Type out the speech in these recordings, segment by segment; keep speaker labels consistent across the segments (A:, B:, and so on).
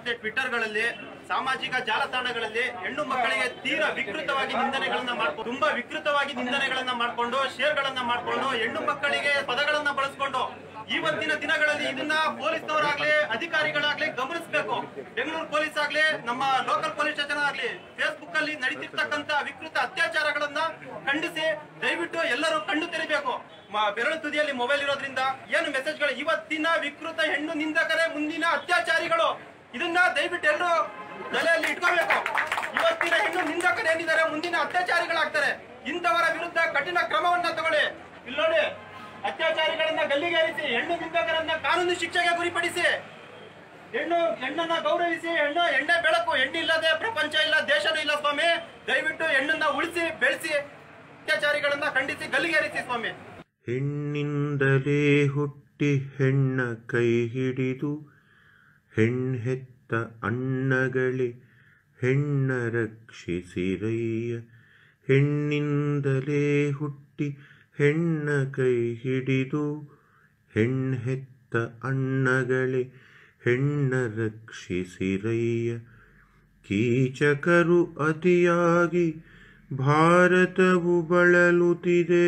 A: ಮತ್ತೆ ಟ್ವಿಟ್ಟರ್ಗಳಲ್ಲಿ ಸಾಮಾಜಿಕ ಜಾಲತಾಣಗಳಲ್ಲಿ ಹೆಣ್ಣು ಮಕ್ಕಳಿಗೆ ತೀರಾ ವಿಕೃತವಾಗಿ ನಿಂದನೆಗಳನ್ನ ಮಾಡ್ಕೊಂಡು ತುಂಬಾ ವಿಕೃತವಾಗಿ ನಿಂದನೆಗಳನ್ನ ಮಾಡ್ಕೊಂಡು ಶೇರ್ಗಳನ್ನ ಮಾಡ್ಕೊಂಡು ಹೆಣ್ಣು ಮಕ್ಕಳಿಗೆ ಪದಗಳನ್ನ ಬಳಸ್ಕೊಂಡು ಇವತ್ತಿನ ದಿನಗಳಲ್ಲಿ ಇದನ್ನ ಪೊಲೀಸ್ನವರಾಗ್ಲಿ ಅಧಿಕಾರಿಗಳಾಗ್ಲಿ ಗಮನಿಸಬೇಕು ಬೆಂಗಳೂರು ಪೊಲೀಸ್ ಆಗ್ಲಿ ನಮ್ಮ ಲೋಕಲ್ ಪೊಲೀಸ್ ಸ್ಟೇಷನ್ ಆಗ್ಲಿ ಫೇಸ್ಬುಕ್ ಅಲ್ಲಿ ನಡೀತಿರ್ತಕ್ಕಂತ ವಿಕೃತ ಅತ್ಯಾಚಾರಗಳನ್ನ ಖಂಡಿಸಿ ದಯವಿಟ್ಟು ಎಲ್ಲರೂ ಕಣ್ಣು ತೆರಿಬೇಕು ಮ- ಬೆರಳು ತುದಿಯಲ್ಲಿ ಮೊಬೈಲ್ ಇರೋದ್ರಿಂದ ಏನು ಮೆಸೇಜ್ಗಳು ಇವತ್ತಿನ ವಿಕೃತ ಹೆಣ್ಣು ನಿಂದಕರೇ ಮುಂದಿನ ಅತ್ಯಾಚಾರಿಗಳು ಇದನ್ನ ದಯವಿಟ್ಟು ಎಲ್ಲರೂ ತಲೆಯಲ್ಲಿ ಇಟ್ಕೋಬೇಕು ಇವತ್ತಿನ ಹೆಣ್ಣು ನಿಂದಕರು ಏನಿದ್ದಾರೆ ಮುಂದಿನ ಅತ್ಯಾಚಾರಿಗಳಾಗ್ತಾರೆ ಇಂಥವರ ವಿರುದ್ಧ ಕಠಿಣ ಕ್ರಮವನ್ನ ತಗೊಳ್ಳಿ ಇಲ್ಲಿ ನೋಡಿ ಅತ್ಯಾಚಾರಿಗಳನ್ನ ಗಲ್ಲಿಗೇರಿಸಿ ಹೆಣ್ಣು ನಿಂದಕರನ್ನ ಕಾನೂನು ಶಿಕ್ಷೆಗೆ ಗುರಿಪಡಿಸಿ ಹೆಣ್ಣು ಹೆಣ್ಣನ್ನ ಗೌರವಿಸಿ ಹೆಣ್ಣು ಎಣ್ಣೆ ಬೆಳಕು ಹೆಣ್ಣಿಲ್ಲದೆ ಪ್ರಪಂಚ ಇಲ್ಲ ದೇಶನೂ ಇಲ್ಲ ಸ್ವಾಮಿ ದಯವಿಟ್ಟು ಹೆಣ್ಣನ್ನ ಉಳಿಸಿ ಬೆಳೆಸಿ ಅತ್ಯಾಚಾರಿಗಳನ್ನ ಖಂಡಿಸಿ ಗಲ್ಲಿಗೇರಿಸಿ ಸ್ವಾಮಿ
B: ಹೆಣ್ಣಿಂದಲೇ ಹುಟ್ಟಿ ಹೆಣ್ಣ ಕೈ ಹಿಡಿದು ಹೆಣ್ಣೆತ್ತ ಅಣ್ಣಗಳೇ ಹೆಣ್ಣ ರಕ್ಷಿಸಿರಯ್ಯ ಹೆಣ್ಣಿಂದಲೇ ಹುಟ್ಟಿ ಹೆಣ್ಣ ಕೈ ಹಿಡಿದು ಹೆಣ್ಣೆತ್ತ ಅಣ್ಣಗಳೇ ಹೆಣ್ಣ ರಕ್ಷಿಸಿರಯ್ಯ ಕೀಚಕರು ಅತಿಯಾಗಿ ಭಾರತವು ಬಳಲುತ್ತಿದೆ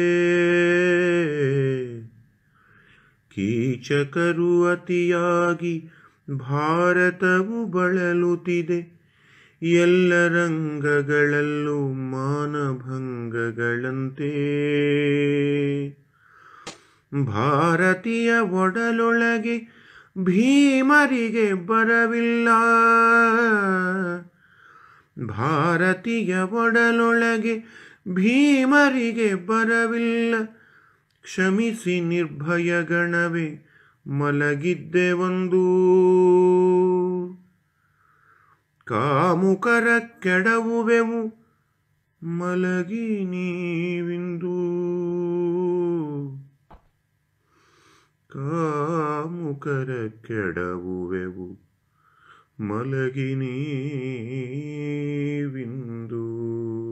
B: ಕೀಚಕರು ಅತಿಯಾಗಿ ಭಾರತವು ಬಳಲುತ್ತಿದೆ ಎಲ್ಲ ರಂಗಗಳಲ್ಲೂ ಮಾನಭಂಗಗಳಂತೆ ಭಾರತೀಯ ಒಡಲೊಳಗೆ ಭೀಮರಿಗೆ ಬರವಿಲ್ಲ ಭಾರತೀಯ ಒಡಲೊಳಗೆ ಭೀಮರಿಗೆ ಬರವಿಲ್ಲ ಕ್ಷಮಿಸಿ ನಿರ್ಭಯ ಗಣವೇ ಮಲಗಿದ್ದೆ ಒಂದು ಕಾಮುಕರ ಕೆಡವುವೆವು ಮಲಗಿ ನೀವಿಂದು ಕಾಮುಕರ ಕೆಡವುವೆವು ಮಲಗಿ ನೀವಿಂದು